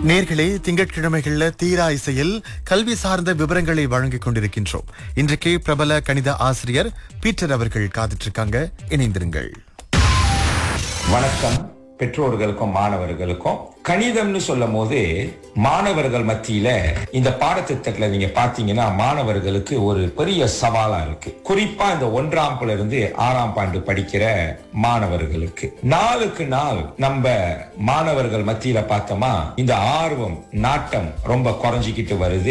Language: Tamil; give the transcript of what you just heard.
நேர்களே திங்கட்கிழமைகள்ல தீரா இசையில் கல்வி சார்ந்த விவரங்களை வழங்கிக் கொண்டிருக்கின்றோம் இன்றைக்கு பிரபல கணித ஆசிரியர் பீட்டர் அவர்கள் காத்துட்டு இருக்காங்க இணைந்திருங்கள் வணக்கம் பெற்றோர்களுக்கும் மாணவர்களுக்கும் கணிதம்னு சொல்லும் போது மாணவர்கள் மத்தியில இந்த பாடத்திட்டத்துல நீங்க பாத்தீங்கன்னா மாணவர்களுக்கு ஒரு பெரிய சவாலா இருக்கு குறிப்பா இந்த ஒன்றாம் புல இருந்து ஆறாம் ஆண்டு படிக்கிற மாணவர்களுக்கு நாளுக்கு நாள் நம்ம மாணவர்கள் மத்தியில பார்த்தோமா இந்த ஆர்வம் நாட்டம் ரொம்ப குறைஞ்சிக்கிட்டு வருது